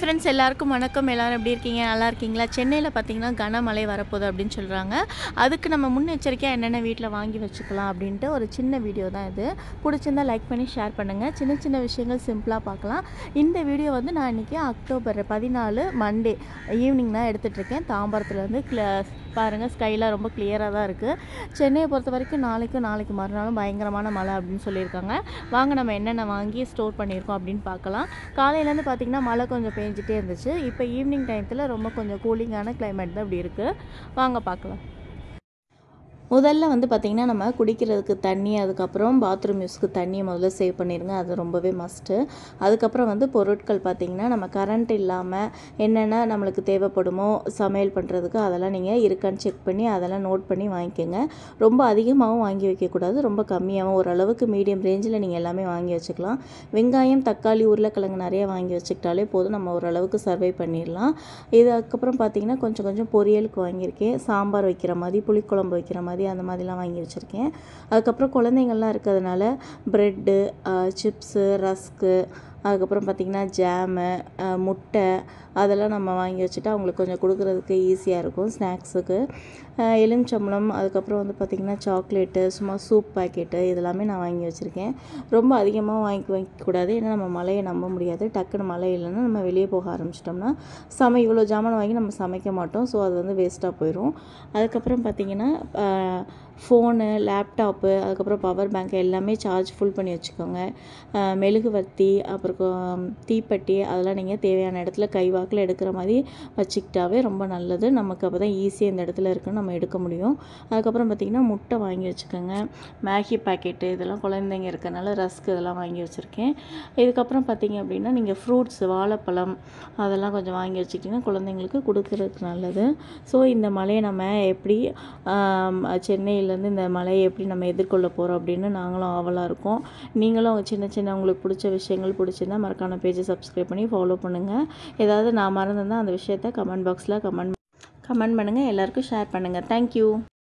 friends எல்லாருக்கும் வணக்கம் எல்லாரும் எப்படி இருக்கீங்க நல்லா இருக்கீங்களா சென்னையில் பார்த்தீங்கன்னா கனமழை வரப்போகுது அப்படின்னு சொல்கிறாங்க அதுக்கு நம்ம முன்னெச்சரிக்கையாக என்னென்ன வீட்டில் வாங்கி வச்சுக்கலாம் அப்படின்ட்டு ஒரு சின்ன வீடியோ தான் இது பிடிச்சிருந்தா லைக் பண்ணி ஷேர் பண்ணுங்கள் சின்ன சின்ன விஷயங்கள் சிம்பிளாக பார்க்கலாம் இந்த வீடியோ வந்து நான் இன்றைக்கி அக்டோபர் பதினாலு மண்டே ஈவினிங் தான் எடுத்துகிட்ருக்கேன் தாம்பரத்துலேருந்து கிள பாருங்கள் ஸ்கைலாம் ரொம்ப கிளியராக தான் இருக்குது சென்னையை பொறுத்த வரைக்கும் நாளைக்கும் நாளைக்கு மறுநாளும் பயங்கரமான மழை அப்படின்னு சொல்லியிருக்காங்க வாங்க நம்ம என்னென்ன வாங்கி ஸ்டோர் பண்ணியிருக்கோம் அப்படின்னு பார்க்கலாம் காலையிலேருந்து பார்த்திங்கன்னா மழை கொஞ்சம் பேஞ்சிட்டே இருந்துச்சு இப்போ ஈவினிங் டயத்தில் ரொம்ப கொஞ்சம் கூலிங்கான கிளைமேட் தான் இப்படி இருக்குது வாங்க பார்க்கலாம் முதல்ல வந்து பார்த்திங்கன்னா நம்ம குடிக்கிறதுக்கு தண்ணி அதுக்கப்புறம் பாத்ரூம் யூஸ்க்கு தண்ணியை முதல்ல சேவ் பண்ணிடுங்க அது ரொம்பவே மஸ்ட்டு அதுக்கப்புறம் வந்து பொருட்கள் பார்த்திங்கன்னா நம்ம கரண்ட் இல்லாமல் என்னென்ன நம்மளுக்கு தேவைப்படுமோ சமையல் பண்ணுறதுக்கு அதெல்லாம் நீங்கள் இருக்கான்னு செக் பண்ணி அதெல்லாம் நோட் பண்ணி வாங்கிக்கோங்க ரொம்ப அதிகமாகவும் வாங்கி வைக்கக்கூடாது ரொம்ப கம்மியாகவும் ஓரளவுக்கு மீடியம் ரேஞ்சில் நீங்கள் எல்லாமே வாங்கி வச்சுக்கலாம் வெங்காயம் தக்காளி உருளைக்கிழங்கு நிறைய வாங்கி வச்சுக்கிட்டாலே போதும் நம்ம ஓரளவுக்கு சர்வை பண்ணிடலாம் இது அதுக்கப்புறம் பார்த்திங்கன்னா கொஞ்சம் கொஞ்சம் பொரியலுக்கு வாங்கியிருக்கேன் சாம்பார் வைக்கிற மாதிரி புளிக்குழம்பு வைக்கிற மாதிரி அந்த மாதிரிலாம் வாங்கி வச்சுருக்கேன் அதுக்கப்புறம் குழந்தைங்கள்லாம் இருக்கிறதுனால ப்ரெட்டு சிப்ஸு ரஸ்க்கு அதுக்கப்புறம் பார்த்திங்கன்னா ஜாமு முட்டை அதெல்லாம் நம்ம வாங்கி வச்சுட்டா அவங்களுக்கு கொஞ்சம் கொடுக்குறதுக்கு ஈஸியாக இருக்கும் ஸ்நாக்ஸுக்கு எலுமிச்சம்பழம் அதுக்கப்புறம் வந்து பார்த்திங்கன்னா சாக்லேட்டு சும்மா சூப் பாக்கெட்டு இதெல்லாமே நான் வாங்கி வச்சுருக்கேன் ரொம்ப அதிகமாக வாங்கி வைக்கக்கூடாது ஏன்னா நம்ம மழையை நம்ப முடியாது டக்குன்னு மழை இல்லைன்னா நம்ம வெளியே போக ஆரம்பிச்சிட்டோம்னா சமை இவ்வளோ ஜாமான் வாங்கி நம்ம சமைக்க மாட்டோம் ஸோ அது வந்து வேஸ்ட்டாக போயிடும் அதுக்கப்புறம் பார்த்திங்கன்னா ஃபோனு லேப்டாப்பு அதுக்கப்புறம் பவர் பேங்க் எல்லாமே சார்ஜ் ஃபுல் பண்ணி வச்சுக்கோங்க மெழுகுவர்த்தி அப்புறம் தீப்பெட்டி அதெல்லாம் நீங்கள் தேவையான இடத்துல கைவாக்கில் எடுக்கிற மாதிரி வச்சுக்கிட்டாவே ரொம்ப நல்லது நமக்கு அப்போ தான் ஈஸியாக இந்த இடத்துல இருக்குன்னு நம்ம எடுக்க முடியும் அதுக்கப்புறம் பார்த்திங்கன்னா முட்டை வாங்கி வச்சுக்கோங்க மேகி பாக்கெட்டு இதெல்லாம் குழந்தைங்க இருக்கனால ரஸ்க் இதெல்லாம் வாங்கி வச்சுருக்கேன் இதுக்கப்புறம் பார்த்திங்க அப்படின்னா நீங்கள் ஃப்ரூட்ஸ் வாழைப்பழம் அதெல்லாம் கொஞ்சம் வாங்கி வச்சுக்கிட்டிங்கன்னா குழந்தைங்களுக்கு கொடுக்குறதுக்கு நல்லது ஸோ இந்த மழையை நம்ம எப்படி சென்னையிலேருந்து இந்த மழையை எப்படி நம்ம எதிர்கொள்ள போகிறோம் அப்படின்னு நாங்களும் ஆவலாக இருக்கோம் நீங்களும் சின்ன சின்ன உங்களுக்கு பிடிச்ச விஷயங்கள் பிடிச்சிருந்தா மறக்கான பேஜை சப்ஸ்கிரைப் பண்ணி ஃபாலோ பண்ணுங்கள் ஏதாவது நான் மறந்துருந்தால் அந்த விஷயத்த கமெண்ட் பாக்ஸில் கமெண்ட் கமெண்ட் பண்ணுங்கள் எல்லாருக்கும் ஷேர் பண்ணுங்கள் தேங்க்யூ